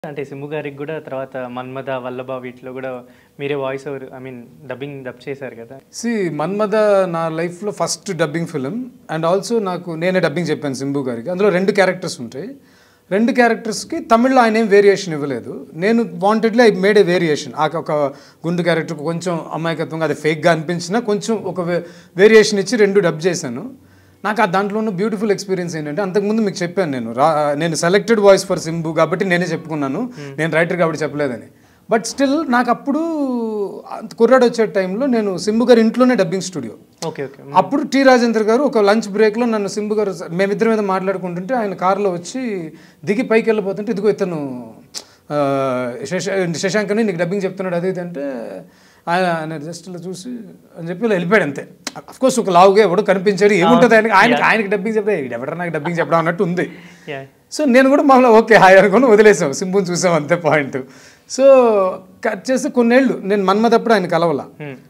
అంటే సింబు గారికి కూడా తర్వాత మన్మథ వల్లభ వీటిలో కూడా మీరే voice over I mean dubbing dub చేశారు కదా సి మన్మద నా లైఫ్లో first dubbing film and also నాకు నేనే డబ్బింగ్ చెప్పాను సింబు గారికి అందులో రెండు క్యారెక్టర్స్ ఉంటాయి రెండు క్యారెక్టర్స్కి తమిళ్లో ఆయన ఏం వేరియేషన్ ఇవ్వలేదు నేను wantedly I made a variation ఆ ఒక గుండు క్యారెక్టర్ కొంచెం అమాయకత్వంగా అది ఫేక్గా అనిపించినా కొంచెం ఒక వేరియేషన్ ఇచ్చి రెండు డబ్ చేశాను నాకు ఆ దాంట్లో ఉన్న బ్యూటిఫుల్ ఎక్స్పీరియన్స్ ఏంటంటే అంతకుముందు మీకు చెప్పాను నేను రా నేను సెలెక్టెడ్ వాయిస్ ఫర్ సింబు కాబట్టి నేనే చెప్పుకున్నాను నేను రైటర్ కాబట్టి చెప్పలేదని బట్ స్టిల్ నాకు అప్పుడు అంత కుర్రాడు వచ్చే టైంలో నేను సింబు గారి ఇంట్లోనే డబ్బింగ్ స్టూడియో ఓకే ఓకే అప్పుడు టీ రాజేంద్ర గారు ఒక లంచ్ బ్రేక్లో నన్ను సింబు గారు మేమిద్దరం మీద మాట్లాడుకుంటుంటే ఆయన కారులో వచ్చి దిగి పైకి వెళ్ళిపోతుంటే ఇదిగో ఇతను ఆ, శశా శశాంకని నీకు డబ్బింగ్ చెప్తున్నాడు అది ఇది అంటే ఆయన ఆయన జస్ట్ ఇలా చూసి అని చెప్పి ఇలా వెళ్ళిపోయాడు అంతే కోర్స్ ఒక లావుగా ఎవడు కనిపించాడు ఏముంటుంది ఆయనకి ఆయనకి ఆయనకి డబ్బింగ్ చెప్తే ఎవడ నాకు డబ్బింగ్ చెప్పడం అన్నట్టు ఉంది యా సో నేను కూడా మామూలుగా ఓకే హాయ్ అనుకుని వదిలేసాం సింపుని చూసాం అంతే పాయింట్ సో కట్ చేసి కొన్నేళ్ళు నేను మన్మదప్పుడు ఆయన కలవల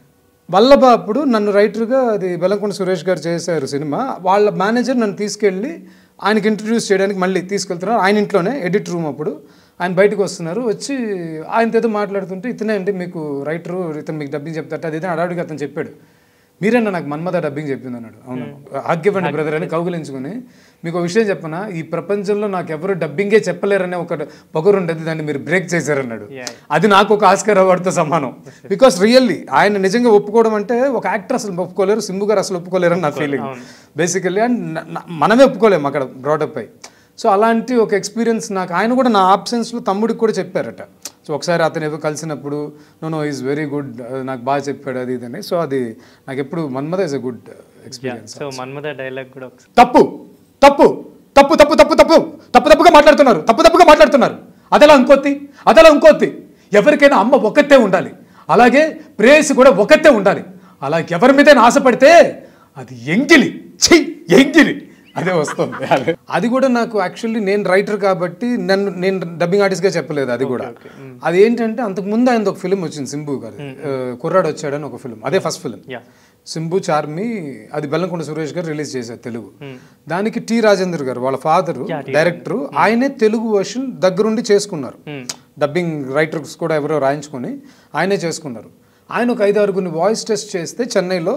వల్లభ అప్పుడు నన్ను రైటర్గా అది బెల్లంకొండ సురేష్ గారు చేశారు సినిమా వాళ్ళ మేనేజర్ నన్ను తీసుకెళ్ళి ఆయనకి ఇంట్రడ్యూస్ చేయడానికి మళ్ళీ తీసుకెళ్తున్నారు ఆయన ఇంట్లోనే ఎడిట్ రూమ్ అప్పుడు ఆయన బయటకు వస్తున్నారు వచ్చి ఆయనతో ఏదో మాట్లాడుతుంటే ఇతనే అంటే మీకు రైటరు ఇతను మీకు డబ్బింగ్ చెప్తారట అది ఇతను అడావిడిగా అతను చెప్పాడు మీరన్నా నాకు మన్మద డబ్బింగ్ చెప్పింది అన్నాడు అవును ఆగ్యపండి బ్రదర్ అని కౌగులించుకుని మీకు ఒక విషయం చెప్పనా ఈ ప్రపంచంలో నాకు ఎవరు డబ్బింగే చెప్పలేరనే ఒక పొగరు ఉండేది దాన్ని మీరు బ్రేక్ చేశారన్నాడు Yeah. అది నాకు ఒక ఆస్కర్ అవార్డుతో సమానం బికాస్ రియల్లీ ఆయన నిజంగా ఒప్పుకోవడం అంటే ఒక యాక్టర్ అసలు ఒప్పుకోలేరు సింబు గారు అసలు ఒప్పుకోలేరు అని నా ఫీలింగ్ బేసికల్లీ అండ్ న- న- మనమే ఒప్పుకోలేము అక్కడ బ్రాడప్ అయి సో అలాంటి ఒక ఎక్స్పీరియన్స్ నాకు ఆయన కూడా నా ఆప్షన్స్లో తమ్ముడికి కూడా చెప్పారట సో ఒకసారి అతను ఏదో కలిసినప్పుడు no no is very good నాకు బాగా చెప్పాడు అది ఇది అని సో అది నాకు ఎప్పుడు Manmadha is a good experience so Manmatha dialogue కూడా ఒకసారి తప్పు తప్పు తప్పు తప్పు తప్పు తప్పు తప్పు తప్పుగా మాట్లాడుతున్నారు తప్పు తప్పుగా మాట్లాడుతున్నారు అదలా ఇంకోతి అదలా ఇంకోతి ఎవరికైనా అమ్మ ఒక్కతే ఉండాలి అలాగే ప్రేయసి కూడా ఒక్కతే ఉండాలి అలా ఎవరి మీదైనా ఆశపడితే అది ఎంగిలి ఛీ ఎంగిలి అదే వస్తుంది అదే. అది కూడా నాకు యాక్చువల్లీ నేను రైటర్ కాబట్టి నన్ను నేను డబ్బింగ్ ఆర్టిస్ట్గా చెప్పలేదు అది కూడా అది ఏంటంటే అంతకు ముందు ఆయన ఒక ఫిలిం వచ్చింది సింబు గారు ఆ, కుర్రాడు వచ్చాడని ఒక ఫిలిం అదే first film ya Simbu Charmi అది బెల్లంకొండ సురేష్ గారు రిలీజ్ చేశారు తెలుగు దానికి టి రాజేంద్ర గారు వాళ్ళ ఫాదర్ డైరెక్టర్ ఆయనే తెలుగు వర్షన్ దగ్గరుండి చేసుకున్నారు డబ్బింగ్ రైటర్స్ కూడా ఎవరో రాయించుకొని ఆయనే చేసుకున్నారు ఆయన ఒక ఐదు ఆరుగురిని వాయిస్ టెస్ట్ చేస్తే చెన్నైలో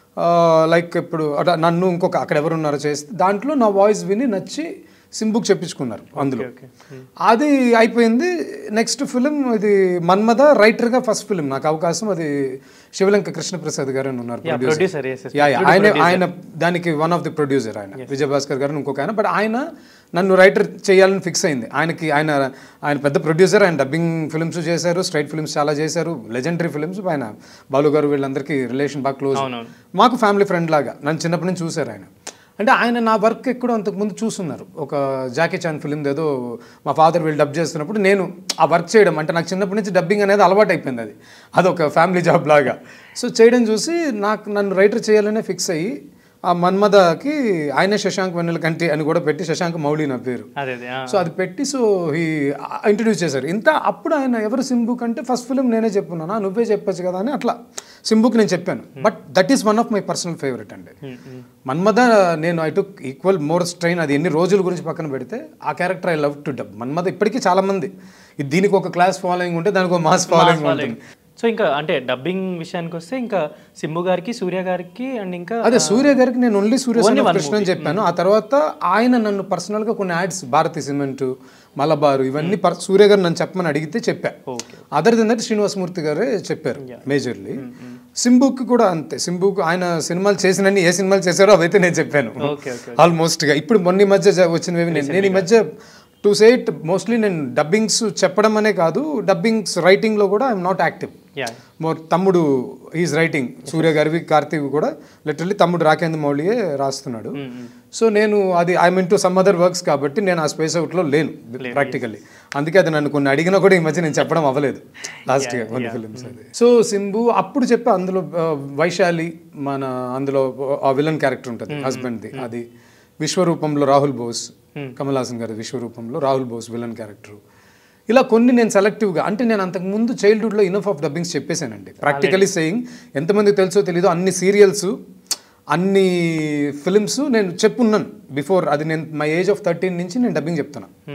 లైక్ ఇప్పుడు అట- నన్ను ఇంకొక అక్కడ ఎవరు ఉన్నారో చేస్తే దాంట్లో నా వాయిస్ విని నచ్చి సింబుకి చెప్పించుకున్నారు అందులో ఓకే అది అయిపోయింది నెక్స్ట్ ఫిలిం ఇది మన్మద రైటర్గా ఫస్ట్ ఫిలిం నాకు అవకాశం అది శివలంక కృష్ణప్రసాద్ గారు అని ఉన్నారు producer. Producer yes ya ya ఆయన ఆయన దానికి వన్ ఆఫ్ ది ప్రొడ్యూసర్ ఆయన విజయభాస్కర్ గారు ఇంకొక ఆయన బట్ ఆయన నన్ను రైటర్ చేయాలని ఫిక్స్ అయింది ఆయనకి ఆయన ఆయన పెద్ద ప్రొడ్యూసర్ ఆయన డబ్బింగ్ ఫిల్మ్స్ చేశారు స్ట్రైట్ ఫిల్మ్స్ చాలా చేశారు లెజెండరీ ఫిల్మ్స్ ఆయన బాలు గారు వీళ్ళందరికీ రిలేషన్ బాగా క్లోజ్ అవునవును మాకు ఫ్యామిలీ ఫ్రెండ్ లాగా నన్ను చిన్నప్పటి నుంచి చూశారు ఆయన అంటే ఆయన నా వర్క్ ఎక్కడో అంతకుముందు చూస్తున్నారు ఒక జాకీ చాన్ ఫిలిం ఏదో మా ఫాదర్ వీళ్ళు డబ్ చేస్తున్నప్పుడు నేను ఆ వర్క్ చేయడం అంటే నాకు చిన్నప్పటి నుంచి డబ్బింగ్ అనేది అలవాటు అయిపోయింది అది అదొక ఫ్యామిలీ జాబ్ లాగా సో చేయడం చూసి నాకు నన్ను రైటర్ చేయాలనే ఫిక్స్ అయ్యి ఆ మన్మదకి ఆయనే శశాంక్ వెన్నెల కంటి అని కూడా పెట్టి శశాంక్ మౌళి నా పేరు అదే అదే ఆ. సో అది పెట్టి సో ఈ ఇంట్రడ్యూస్ చేశారు ఇంత అప్పుడు ఆయన ఎవరు సింబు కంటే ఫస్ట్ ఫిలిం నేనే చెప్పున్నానా నువ్వే చెప్పొచ్చు కదా అని అట్లా సింబుకి నేను చెప్పాను but that is one of my personal favourite అండి మన్మద నేను I took equal more strain అది ఎన్ని రోజుల గురించి పక్కన పెడితే ఆ character I love to dub Manmadha ఇప్పటికీ చాలా మంది ఇది దీనికి ఒక క్లాస్ ఫాలోయింగ్ ఉంటే దానికి ఒక మాస్ ఫాలోయింగ్ ఉంటుంది సో ఇంకా అంటే డబ్బింగ్ విషయానికి వస్తే ఇంకా సింబు గారికి సూర్య గారికి అండ్ ఇంకా అదే సూర్య గారికి నేను only Surya son of Krishna అని చెప్పాను ఆ తర్వాత ఆయన నన్ను personal గా కొన్ని యాడ్స్ భారతి సిమెంట్ మలబారు ఇవన్నీ పర్- సూర్య గారు నన్ను చెప్పమని అడిగితే చెప్పా okay other then that Srinivasamurthy గారే చెప్పారు మేజర్లీ సింబుకి కూడా అంతే సింబుకి ఆయన సినిమాలు చేసినన్ని ఏ సినిమాలు చేశారో అవైతే నేను చెప్పాను ఓకే ఓకే ఆల్మోస్ట్ గా ఇప్పుడు మొన్న ఈ మధ్య జ- వచ్చినవి నేను నేను ఈ మధ్య టు సే ఇట్ మోస్ట్లీ నేను డబ్బింగ్స్ చెప్పడం అనే కాదు డబ్బింగ్స్ రైటింగ్లో కూడా I'm not active ya more తమ్ముడు ఈజ్ రైటింగ్ సూర్య గారివి కార్తీక్ కూడా లిటరల్లీ తమ్ముడు రాకేంద్ర మౌళియే రాస్తున్నాడు సో నేను అది I mean to some other works కాబట్టి నేను ఆ స్పేస్ అవుట్లో లేను ప్రాక్టికల్లీ అందుకే అది నన్ను కొన్ని అడిగినా కూడా ఈ మధ్య నేను చెప్పడం అవ్వలేదు లాస్ట్ ఇయర్ కొన్ని ఫిలిమ్స్ అది సో సింబు అప్పుడు చెప్పా అందులో ఆ, వైశాలి మన అందులో ఆ విలన్ క్యారెక్టర్ ఉంటుంది హస్బెండ్ది అది విశ్వరూపంలో రాహుల్ బోస్ కమల్ హాసన్ గారి విశ్వరూపంలో రాహుల్ బోస్ విలన్ క్యారెక్టర్ ఇలా కొన్ని నేను సెలెక్టివ్గా అంటే నేను అంతకు ముందు చైల్డ్హుడ్లో ఇనఫ్ ఆఫ్ డబ్బింగ్స్ చెప్పేశానండి ప్రాక్టికలీ సేయింగ్ ఎంతమంది తెలుసో తెలీదు అన్ని సీరియల్స్ అన్ని ఫిలిమ్స్ నేను చెప్పున్నాను బిఫోర్ అది నేను మై ఏజ్ ఆఫ్ థర్టీన్ నుంచి నేను డబ్బింగ్ చెప్తాను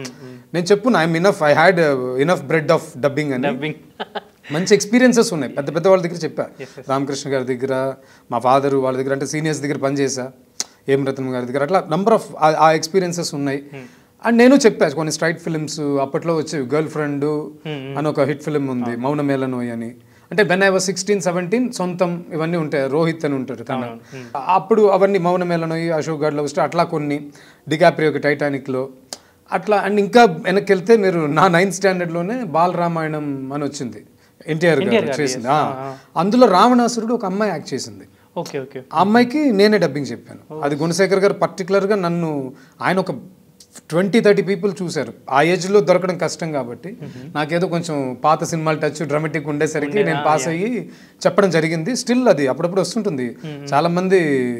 నేను చెప్పును I'm enough I had enough bread of dubbing అని డబ్బింగ్ మంచి ఎక్స్పీరియన్సెస్ ఉన్నాయి పెద్ద పెద్ద వాళ్ళ దగ్గర చెప్పా రామకృష్ణ గారి దగ్గర మా ఫాదర్ వాళ్ళ దగ్గర అంటే సీనియర్స్ దగ్గర పనిచేసా ఏం రత్నం గారి దగ్గర అట్లా నంబర్ ఆఫ్ ఆ ఎక్స్పీరియన్సెస్ ఉన్నాయి అండ్ నేను చెప్పా కొన్ని స్ట్రైట్ ఫిల్మ్స్ అప్పట్లో వచ్చేవి గర్ల్ ఫ్రెండ్ అని ఒక హిట్ ఫిల్మ్ ఉంది మౌన మేళనోయ్ అని అంటే when I was sixteen seventeen సొంతం ఇవన్నీ ఉంటాయి రోహిత్ అని ఉంటాడు తను అప్పుడు అవన్నీ మౌన మేళనోయ్ అశోక్ గడ్ లవ్ స్టార్ అట్లా కొన్ని డికాప్రియోకి టైటానిక్లో అట్లా అండ్ ఇంకా వెనక్కి వెళ్తే మీరు నా నైన్త్ స్టాండర్డ్లోనే బాలరామాయణం అని వచ్చింది ఎన్టీఆర్ గారు చేసింది ఆ. అందులో రావణాసురుడు ఒక అమ్మాయి యాక్ట్ చేసింది ఓకే ఓకే ఆ అమ్మాయికి నేనే డబ్బింగ్ చెప్పాను అది గుణశేఖర్ గారు పర్టికులర్గా నన్ను ఆయన ఒక ట్వంటీ థర్టీ పీపుల్ చూశారు ఆ ఏజ్లో దొరకడం కష్టం కాబట్టి నాకేదో కొంచెం పాత సినిమాలు టచ్ డ్రామాటిక్ ఉండేసరికి నేను పాస్ అయ్యి చెప్పడం జరిగింది స్టిల్ అది అప్పుడప్పుడు వస్తుంటుంది చాలా మంది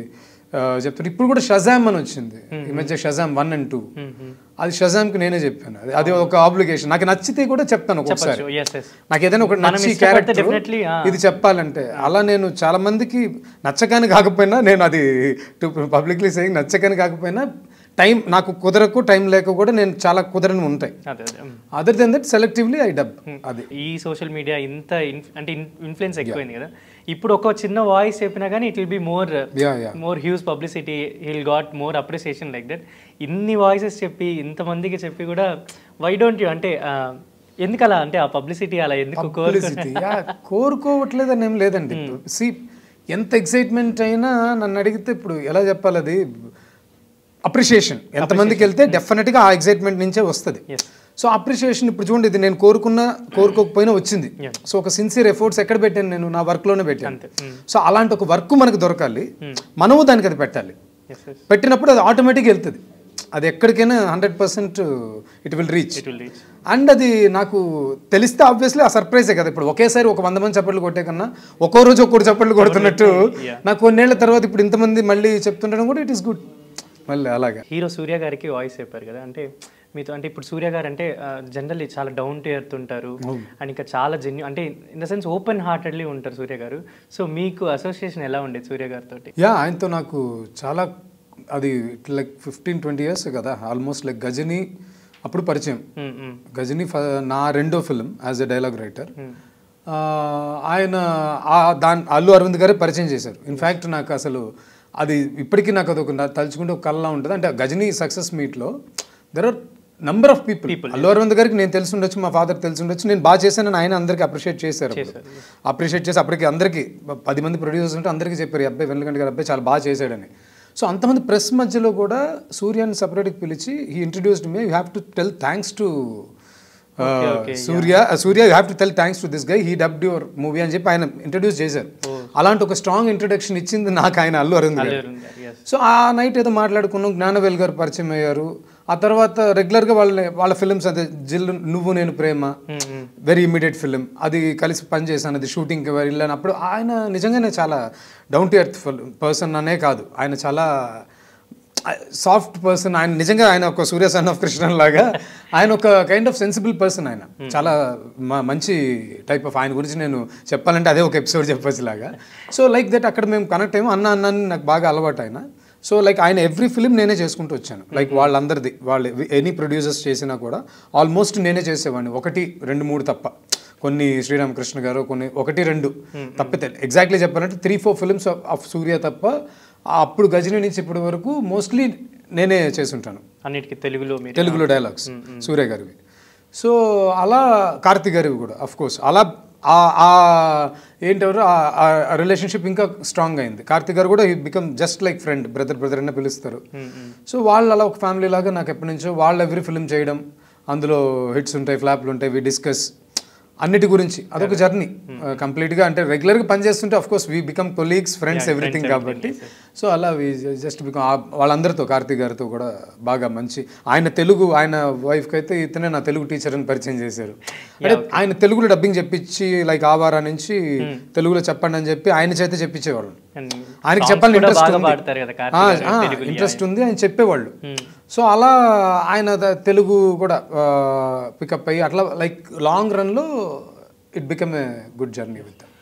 ఆ, చెప్తారు ఇప్పుడు కూడా షజామ్ అని వచ్చింది ఈ మధ్య షజామ్ వన్ అండ్ టూ అది షజామ్కి నేనే చెప్పాను అది అది ఒక ఆబ్లిగేషన్ నాకు నచ్చితే కూడా చెప్తాను ఒక్కొక్కసారి ఎస్ ఎస్ నాకు ఏదైనా ఒకటి మనం నచ్చి ఇష్టపడితే క్యారెక్టర్ definitely, ఆ. ఇది చెప్పాలంటే అలా నేను చాలా మందికి నచ్చకని కాకపోయినా నేను అది టు పబ్లిక్లీ సేయింగ్ నచ్చకని కాకపోయినా టైం నాకు కుదరకు టైం లేక కూడా నేను చాలా కుదరని ఉంటాయి అదే అదే um. Other then that selectively I dub అది ఈ సోషల్ మీడియా ఇంత ఇన్- అంటే ఇన్ఫ్లుయెన్స్ ఎక్కువైంది కదా ఇప్పుడు ఒక చిన్న వాయిస్ చెప్పినా కానీ it will be more ya ya more huge publicity he'll got more appreciation like that ఇన్ని వాయిసెస్ చెప్పి ఇంతమందికి చెప్పి కూడా వై డోంట్ యూ అంటే ఆ, ఎందుకు అలా అంటే ఆ పబ్లిసిటీ అలా ఎందుకు కోరు పబ్లిసిటీ యా కోరుకోవట్లేదని ఏం లేదండి సి ఎంత ఎక్సైట్మెంట్ అయినా నన్ను అడిగితే ఇప్పుడు ఎలా చెప్పాలి అది అప్రిషియేషన్ ఎంతమందికి వెళ్తే డెఫినెట్గా ఆ ఎక్సైట్మెంట్ నుంచే వస్తుంది Yes. సో అప్రిషియేషన్ ఇప్పుడు చూడండి ఇది నేను కోరుకున్నా కోరుకోకపోయినా వచ్చింది సో ఒక సిన్సియర్ ఎఫర్ట్స్ ఎక్కడ పెట్టాను నేను నా వర్క్లోనే పెట్టాను అంతే సో అలాంటి ఒక వర్క్ మనకు దొరకాలి మనము దానికి అది పెట్టాలి ఎస్ ఎస్ పెట్టినప్పుడు అది ఆటోమేటిక్గా వెళ్తుంది అది ఎక్కడికైనా hundred percent it will reach it will reach and అది నాకు తెలిస్తే ఆబ్వియస్లీ ఆ సర్ప్రైజే కదా ఇప్పుడు ఒకేసారి ఒక వంద మంది చప్పట్లు కొట్టే కన్నా ఒక్కో రోజు ఒక్కోటి చప్పట్లు కొడుతున్నట్టు నాకు కొన్నేళ్ల తర్వాత ఇప్పుడు ఇంతమంది మళ్ళీ చెప్తుండడం కూడా ఇట్ ఈస్ గుడ్ మళ్ళీ అలాగా హీరో సూర్య గారికి వాయిస్ చెప్పారు కదా అంటే మీతో అంటే ఇప్పుడు సూర్య గారు అంటే జనరల్లీ చాలా డౌన్ టు ఎర్త్ ఉంటారు అండ్ ఇంకా చాలా జెన్యు అంటే in the sense open heartedly ఉంటారు సూర్య గారు సో మీకు అసోసియేషన్ ఎలా ఉండేది సూర్య గారితో యా ఆయనతో నాకు చాలా అది లైక్ ఫిఫ్టీన్ ట్వంటీ ఇయర్స్ కదా ఆల్మోస్ట్ లైక్ గజని అప్పుడు పరిచయం గజని ఫ- నా రెండో film as a dialogue writer ఆయన ఆ దాని అల్లు అరవింద్ గారే పరిచయం చేశారు ఇన్ఫ్యాక్ట్ నాకు అసలు అది ఇప్పటికీ నాకు అదొక నా- తలుచుకుంటే ఒక కళ్ళ ఉంటుంది అంటే గజని సక్సెస్ మీట్లో there are number of people Allu Aravind గారికి నేను తెలిసి ఉండొచ్చు మా ఫాదర్ తెలిసి ఉండొచ్చు నేను బాగా చేశానని ఆయన అందరికీ అప్రిషియేట్ చేశారు అప్రిషియేట్ చేసి అప్పటికి అందరికీ పది మంది ప్రొడ్యూసర్స్ ఉంటే అందరికీ చెప్పారు ఈ అబ్బాయి వెన్నకంటి గారి అబ్బాయి చాలా బాగా చేశాడని సో అంతమంది ప్రెస్ మధ్యలో కూడా సూర్యాన్ని సపరేట్గా పిలిచి he introduced me you have to tell thanks to Surya Surya you have to tell thanks to this guy he dubbed your movie అని చెప్పి ఆయన ఇంట్రడ్యూస్ చేశారు అలాంటి ఒక స్ట్రాంగ్ ఇంట్రడక్షన్ ఇచ్చింది నాకు ఆయన అల్లు అరవింద్ గారు ఎస్ సో ఆ నైట్ ఏదో మాట్లాడుకున్నాం జ్ఞానవేల్ గారు పరిచయం అయ్యారు ఆ తర్వాత రెగ్యులర్గా వాళ్ళ వాళ్ళ ఫిల్మ్స్ అదే జిల్లు నువ్వు నేను ప్రేమ వెరీ ఇమీడియట్ ఫిలిం అది కలిసి పనిచేశాను అది షూటింగ్కి వెళ్ళినప్పుడు ఆయన నిజంగానే చాలా డౌన్ టు ఎర్త్ పర్సన్ అనే కాదు ఆయన చాలా సాఫ్ట్ పర్సన్ ఆయన నిజంగా ఆయన ఒక సూర్య సన్ ఆఫ్ కృష్ణ లాగా ఆయన ఒక కైండ్ ఆఫ్ సెన్సిబుల్ పర్సన్ ఆయన చాలా మ- మంచి టైప్ ఆఫ్ ఆయన గురించి నేను చెప్పాలంటే అదే ఒక ఎపిసోడ్ చెప్పొచ్చు లాగా సో లైక్ దట్ అక్కడ మేము కనెక్ట్ అయ్యాము అన్న అన్న అని నాకు బాగా అలవాటు ఆయన సో లైక్ ఆయన ఎవ్రీ ఫిలిం నేనే చేసుకుంటూ వచ్చాను లైక్ వాళ్ళందరిది వాళ్ళు ఎనీ ప్రొడ్యూసర్స్ చేసినా కూడా ఆల్మోస్ట్ నేనే చేసేవాడిని ఒకటి రెండు మూడు తప్ప కొన్ని శ్రీరామకృష్ణ గారు కొన్ని ఒకటి రెండు తప్పితే ఎగ్జాక్ట్లీ చెప్పాలంటే three four films of Surya తప్ప అప్పుడు గజని నుంచి ఇప్పటి వరకు మోస్ట్లీ నేనే చేసుంటాను అన్నిటికీ తెలుగులో మీరు తెలుగులో డైలాగ్స్ సూర్య గారివి సో అలా కార్తిక్ గారివి కూడా అఫ్ కోర్స్ అలా ఆ- ఆ ఏంటెవరు ఆ రిలేషన్షిప్ ఇంకా స్ట్రాంగ్ అయింది కార్తిక్ గారు కూడా become just like friend brother brother అన్న పిలుస్తారు సో వాళ్ళు అలా ఒక ఫ్యామిలీ లాగా నాకు ఎప్పటి నుంచో వాళ్ళు ఎవ్రీ ఫిల్మ్ చేయడం అందులో హిట్స్ ఉంటాయి ఫ్లాప్లు ఉంటాయి వి డిస్కస్ అన్నిటి గురించి అదొక జర్నీ కంప్లీట్గా అంటే రెగ్యులర్గా పనిచేస్తుంటే of course we become colleagues friends everything కాబట్టి సో అలా జస్ట్ బికమ్ వాళ్ళందరితో కార్తీక్ గారితో కూడా బాగా మంచి ఆయన తెలుగు ఆయన వైఫ్కి అయితే ఇతనే నా తెలుగు టీచర్ అని పరిచయం చేశారు అంటే ఆయన తెలుగులో డబ్బింగ్ చెప్పించి లైక్ ఆవారా నుంచి తెలుగులో చెప్పండి అని చెప్పి ఆయన చేత చెప్పించేవాళ్ళు And ఆయనకి songs చెప్పాలని కూడా ఇంట్రెస్ట్ బాగా ఉంది పాడతారు కదా కార్తీక్ గారు, తెలుగులో. ఇంట్రెస్ట్ ఉంది ఆయన చెప్పేవాళ్ళు సో అలా ఆయన ద- తెలుగు కూడా పికప్ అయ్యి అట్లా లైక్ లాంగ్ రన్లో it become a good journey with